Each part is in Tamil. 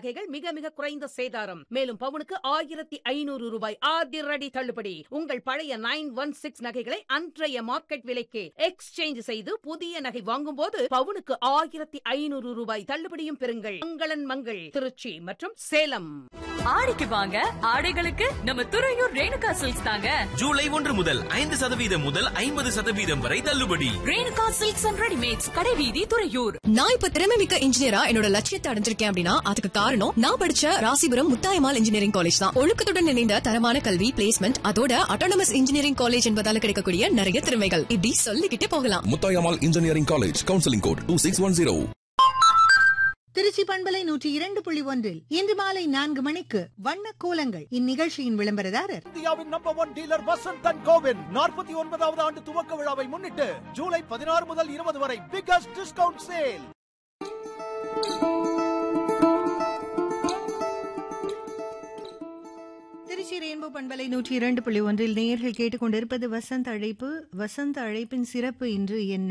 நகைகள் மிக மிக குறைந்த சேதாரம் மேலும் பவுனுக்கு ஆயிரத்தி ஐநூறு ரூபாய் அதிரடி தள்ளுபடி உங்கள் பழைய நைன் ஒன் சிக்ஸ் நகைகளை அன்றைய மார்க்கெட் விலைக்கு எக்ஸ்சேஞ்ச் செய்து புதிய நகை வாங்கும்போது பவுனுக்கு ஆயிரத்தி ஐநூறு ரூபாய் தள்ளுபடியும் பெறுங்கள் மங்களன் மங்கள் திருச்சி மற்றும் சேலம் ஆடிக்கு வாங்க ஆடைகளுக்கு நம்ம துறையூர் ரேணுகா சில்க்ஸ் தாங்க ஜூலை ஒன்று முதல் ஐந்து சதவீதம் முதல் ஐம்பது சதவீதம் வரை தள்ளுபடி ரேணுகா சில்க்ஸ் அண்ட் ரெடிமேட்ஸ் கடைவீதி துறையூர் நான் இப்ப திறமை மிக்க இன்ஜினியரா என்னோட லட்சியத்தை அடைஞ்சிருக்கேன் அப்படின்னா அதுக்கு காரணம் நான் படிச்ச ராசிபுரம் முத்தாயமால் இன்ஜினியரிங் காலேஜ் தான் ஒழுக்கத்துடன் இணைந்த தரமான கல்வி பிளேஸ்மெண்ட் அதோட அட்டானமஸ் இன்ஜினியரிங் காலேஜ் என்பதால கிடைக்கக்கூடிய நிறைய திறமைகள் இப்படி சொல்லிக்கிட்டே போகலாம் Muthayammal engineering college counselling code two six one zero Tiruchi பண்பலை நூற்றி இரண்டு புள்ளி ஒன்றில் இன்று மாலை நான்கு மணிக்கு வண்ண கோலங்கள் இந்நிகழ்ச்சியின் விளம்பரதாரர் இந்தியாவின் number one dealer Vasanth and கோவின் நாற்பத்தி ஒன்பதாவது ஆண்டு துவக்க விழாவை முன்னிட்டு ஜூலை பதினாறு முதல் இருபது வரை biggest discount sale Tiruchi rainbow பண்பலை நூற்றி இரண்டு புள்ளி ஒன்றில் நேயர்கள் கேட்டுக்கொண்டிருப்பது வசந்த் அழைப்பு வசந்த் அழைப்பின் சிறப்பு இன்று என்ன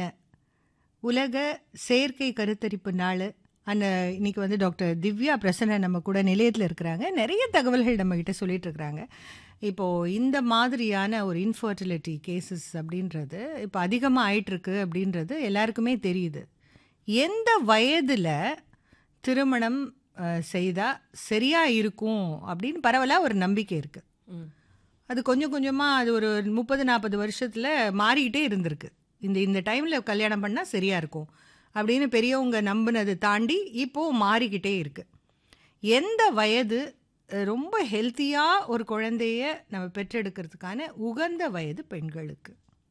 உலக செயற்கை கருத்தரிப்பு நாள் அந்த இன்னைக்கு வந்து டாக்டர் திவ்யா பிரசன்ன நம்ம கூட நிலையத்தில் இருக்கிறாங்க நிறைய தகவல்கள் நம்ம கிட்ட சொல்லிட்டு இருக்கிறாங்க இப்போ இந்த மாதிரியான ஒரு இன்ஃபர்டிலிட்டி கேசஸ் அப்படின்றது இப்போ அதிகமாக ஆயிட்டிருக்கு அப்படின்றது எல்லாருக்குமே தெரியுது எந்த வயதில் திருமணம் அஹ், செய்தா சரியா இருக்கும் அப்படின்னு பரவலாக ஒரு நம்பிக்கை இருக்கு அது கொஞ்சம் கொஞ்சமாக அது ஒரு முப்பது நாற்பது வருஷத்தில் மாறிக்கிட்டே இருந்திருக்கு இந்த இந்த டைமில் கல்யாணம் பண்ணால் சரியா இருக்கும் அப்படின்னு பெரியவங்க நம்பினது தாண்டி இப்போ மாறிக்கிட்டே இருக்கு எந்த வயது அஹ், ரொம்ப ஹெல்த்தியாக ஒரு குழந்தைய நம்ம பெற்றெடுக்கிறதுக்கான உகந்த வயது பெண்களுக்கு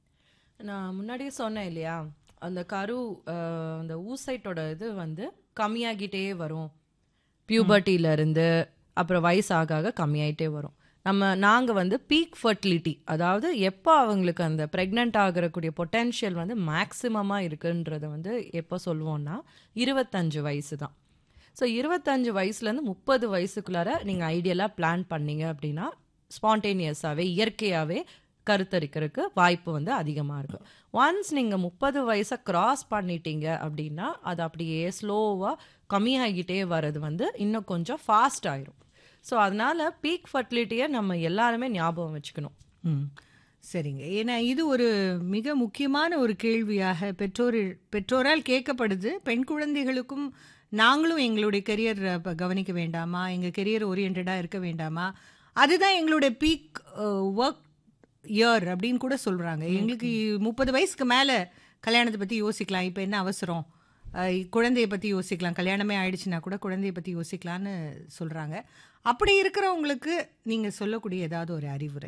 நான் முன்னாடியே சொன்னேன் இல்லையா அந்த கரு அஹ், அந்த ஊசைட்டோட இது வந்து கம்மியாகிட்டே வரும் பியூபர்ட்டில இருந்து அப்புறம் வயசு ஆக ஆக கம்மியாயிட்டே வரும் நம்ம நாங்கள் வந்து பீக் ஃபர்டிலிட்டி அதாவது எப்போ அவங்களுக்கு அந்த ப்ரெக்னென்ட் ஆகக்கூடிய பொட்டென்ஷியல் வந்து மேக்ஸிமமாக இருக்குன்றத வந்து எப்போ சொல்லுவோம்னா இருபத்தஞ்சு வயசு தான் ஸோ இருபத்தஞ்சு வயசுலேருந்து முப்பது வயசுக்குள்ளார நீங்கள் ஐடியலாக பிளான் பண்ணீங்க அப்படின்னா ஸ்பான்டேனியஸாகவே இயற்கையாகவே கருத்தரிக்கிறதுக்கு வாய்ப்பு வந்து அதிகமாக இருக்கும் ஒன்ஸ் நீங்கள் முப்பது வயசை கிராஸ் பண்ணிட்டீங்க அப்படின்னா அது அப்படியே ஸ்லோவாக கம்மியாகிட்டே வர்றது வந்து இன்னும் கொஞ்சம் ஃபாஸ்ட் ஆயிரும் ஸோ அதனால பீக் ஃபர்டிலிட்டியை நம்ம எல்லாருமே ஞாபகம் வச்சுக்கணும் ம் சரிங்க ஏன்னா இது ஒரு மிக முக்கியமான ஒரு கேள்வியாக பெற்றோர் பெற்றோரால் கேட்கப்படுது பெண் குழந்தைகளுக்கும் நாங்களும் எங்களுடைய கெரியர் கவனிக்க வேண்டாமா எங்கள் கெரியர் ஓரியன்டாக இருக்க வேண்டாமா அதுதான் எங்களுடைய பீக் ஒர்க் இயர் அப்படின்னு கூட சொல்கிறாங்க எங்களுக்கு முப்பது வயசுக்கு மேலே கல்யாணத்தை பற்றி யோசிக்கலாம் இப்போ என்ன அவசரம் அஹ், குழந்தைய பற்றி யோசிக்கலாம் கல்யாணமே ஆயிடுச்சுன்னா கூட குழந்தைய பற்றி யோசிக்கலான்னு சொல்கிறாங்க அப்படி இருக்கிறவங்களுக்கு நீங்கள் சொல்லக்கூடிய ஏதாவது ஒரு அறிவுரை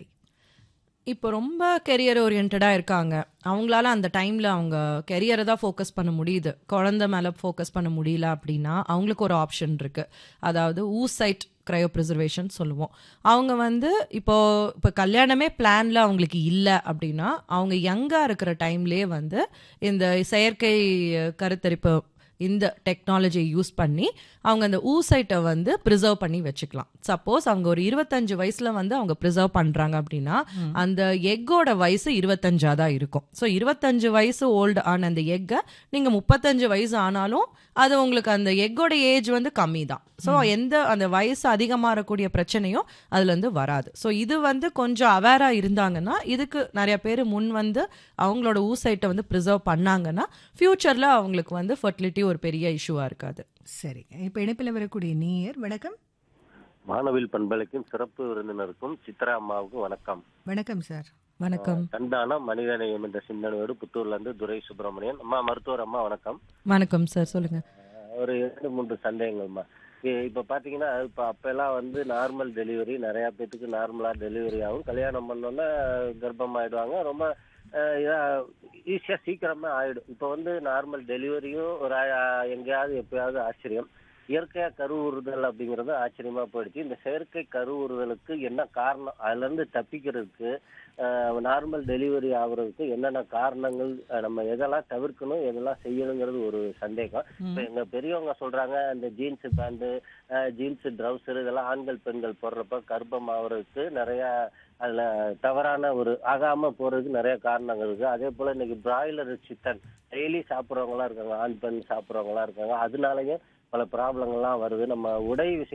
இப்போ ரொம்ப கெரியர் ஓரியன்டாக இருக்காங்க அவங்களால அந்த டைமில் அவங்க கெரியரை தான் ஃபோக்கஸ் பண்ண முடியுது குழந்தை மேலே ஃபோக்கஸ் பண்ண முடியல அப்படின்னா அவங்களுக்கு ஒரு ஆப்ஷன் இருக்குது அதாவது ஊசைட் க்ரையோ ப்ரிசர்வேஷன் சொல்லுவோம் அவங்க வந்து இப்போ இப்போ கல்யாணமே பிளான்ல அவங்களுக்கு இல்லை அப்படின்னா அவங்க யங்காக இருக்கிற டைம்லேயே வந்து இந்த செயற்கை கருத்தரிப்பு இந்த டெக்னாலஜியை யூஸ் பண்ணி அவங்க அந்த ஊசைட்டை வந்து ப்ரிசர்வ் பண்ணி வச்சுக்கலாம் சப்போஸ் அவங்க ஒரு இருபத்தஞ்சு வயசுல வந்து அவங்க ப்ரிசர்வ் பண்றாங்க அப்படின்னா அந்த எக்கோட வயசு இருபத்தஞ்சா தான் இருக்கும் ஸோ இருபத்தஞ்சு வயசு ஓல்டு ஆன அந்த எக்கை நீங்க முப்பத்தஞ்சு வயசு ஆனாலும் அது உங்களுக்கு அந்த எக்கோட ஏஜ் வந்து கம்மி தான் ஸோ எந்த அந்த வயசு அதிகமாக இருக்கக்கூடிய பிரச்சனையும் அதுல இருந்து வராது ஸோ இது வந்து கொஞ்சம் அவேரா இருந்தாங்கன்னா இதுக்கு நிறைய பேர் முன் வந்து அவங்களோட ஊசைட்டை வந்து ப்ரிசர்வ் பண்ணாங்கன்னா ஃபியூச்சர்ல அவங்களுக்கு வந்து ஃபர்டிலிட்டி ஒரு பெரிய இஷ்யூவா இருக்காது சரிங்க இப்போ இணைப்பில் வரக்கூடிய நீர் வணக்கம் மாணவில் பண்பலைக்கும் சிறப்பு விருந்தினருக்கும் சித்ரா அம்மாவுக்கும் வணக்கம் வணக்கம் சார் வணக்கம் தண்டான மனிதநேயம் என்ற சிந்தனையோடு புத்தூர்ல இருந்து துரை சுப்பிரமணியன் அம்மா மருத்துவர் அம்மா வணக்கம் வணக்கம் சார் சொல்லுங்க அஹ் ஒரு இரண்டு மூன்று சந்தேகங்கள்மா இ- இப்ப பாத்தீங்கன்னா இப்ப அப்பெல்லாம் வந்து நார்மல் டெலிவரி நிறைய பேத்துக்கு நார்மலா டெலிவரி ஆகும் கல்யாணம் பண்ணோன்னா கர்ப்பம் ஆயிடுவாங்க ரொம்ப அஹ், இதா ஈஸியா சீக்கிரமா ஆயிடும் இப்ப வந்து நார்மல் டெலிவரியும் ஒரு ஆ- எங்கேயாவது எப்பயாவது ஆச்சரியம் இயற்கையா கருவுறுதல் அப்படிங்கிறது ஆச்சரியமா போயிடுச்சு இந்த செயற்கை கருவுறுதலுக்கு என்ன காரணம் அதுல இருந்து தப்பிக்கிறதுக்கு நார்மல் டெலிவரி ஆகுறதுக்கு என்னென்ன காரணங்கள் அஹ், நம்ம எதெல்லாம் தவிர்க்கணும் எதெல்லாம் செய்யணுங்கிறது ஒரு சந்தேகம் இப்ப எங்க பெரியவங்க சொல்றாங்க இந்த ஜீன்ஸ் பேண்ட் ஜீன்ஸ் ட்ரௌசர் இதெல்லாம் ஆண்கள் பெண்கள் போடுறப்ப கர்ப்பம் ஆகுறதுக்கு நிறைய அதுல தவறான ஒரு ஆகாம போறதுக்கு நிறைய காரணங்கள் இருக்கு அதே போல இன்னைக்கு பிராய்லர் சிக்கன் டெய்லி சாப்பிட்றவங்களா இருக்காங்க ஆண் பெண் சாப்பிட்றவங்களா இருக்காங்க அதனாலயே பல ப்ராப்ளங்கள்லாம் வருது நம்ம உடை விஷயம்